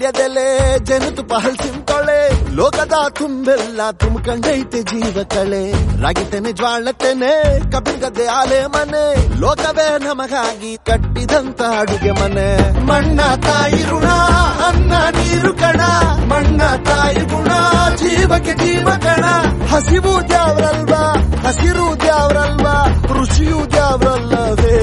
ವೀಳ್ಯದೆಲೆ ಜನಿತು ಹಲ್ಸಿಂತೊಳೆ ಲೋಕದ ತುಂಬೆಲ್ಲ ತುಂಬ್ಕೊಂಡೈತೆ ಜೀವ ಕಳೆ ರಾಗಿತೆನೆ ಜ್ವಾಳತೆನೆ ಕಬ್ಬಿನ ಗದ್ದೆ ಆಲೆ ಮನೆ ಲೋಕವೇ ನಮಗಾಗಿ ಕಟ್ಟಿದಂತ ಅಡುಗೆ ಮನೆ ಮಣ್ಣ ತಾಯಿ ಋಣ ಅನ್ನ ನೀರು ಕಣ ಮಣ್ಣ ತಾಯಿ ಗುಣ ಜೀವಕ್ಕೆ ಜೀವ ಕಣ ಹಸಿವು ದ್ಯಾವ್ರಲ್ವಾ ಹಸಿರು ದ್ಯಾವ್ರಲ್ವಾ ರುಚಿಯು ದ್ಯಾವ್ರಲ್ಲವೇ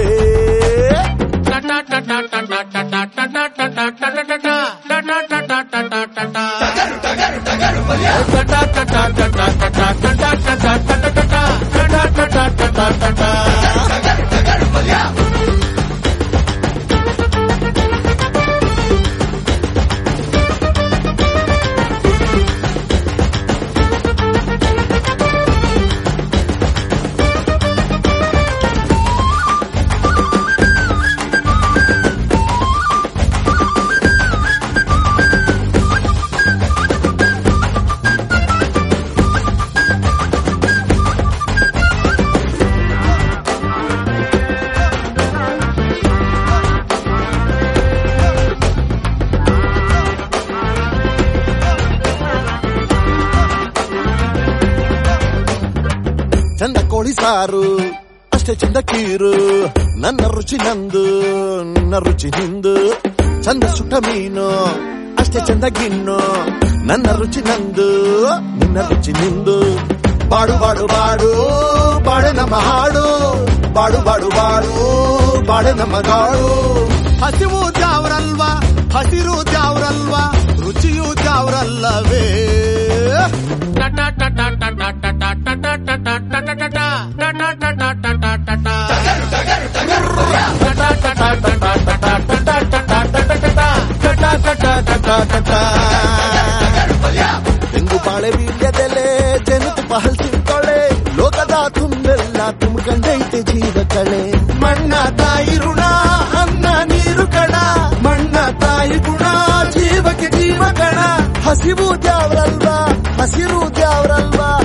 ಚಂದ ಕೋಳಿ ಸಾರು ಅಷ್ಟೇ ಚಂದ ಕೀರು ನನ್ನ ರುಚಿ ನಂದು ನಿನ್ನ ರುಚಿ ನಿಂದು ಚಂದ ಸುಟ್ಟ ಮೀನು ಅಷ್ಟೇ ಚಂದ ಗಿನ್ನು ನನ್ನ ರುಚಿ ನಂದು ನಿನ್ನ ರುಚಿ ನಿಂದು ಬಾಡು ಬಾಡು ಬಾಡು ಬಾಡೆ ನಮ್ಮ ಹಾಡು ಬಾಡು ಬಾಡು ಬಾಡು ಬಾಡೆ ನಮ್ಮ ಗಾಳು ಹಸಿವು ದ್ಯಾವ್ರಲ್ವಾ ಹಸಿರು ದ್ಯಾವ್ರಲ್ವಾ ರುಚಿಯು ದ್ಯಾವ್ರಲ್ಲವೇ ತೆಂಗು ಬಾಳೆ ಬೀಳ್ಯದೆಲೆ ಜನಿತು ಹಲ್ಸಿಂತೊಳೆ ಲೋಕದ ತುಂಬೆಲ್ಲ ತುಂಬ್ಕೊಂಡೈತೆ ಜೀವ ಕಳೆ ಮಣ್ಣ ತಾಯಿ ಋಣ ಅನ್ನ ನೀರು ಕಣ ಮಣ್ಣ ತಾಯಿ ಗುಣ ಜೀವಕ್ಕೆ ಜೀವ ಕಣ ಹಸಿವು ದ್ಯಾವ್ರಲ್ವಾ ಹಸಿರು ದ್ಯಾವ್ರಲ್ವಾ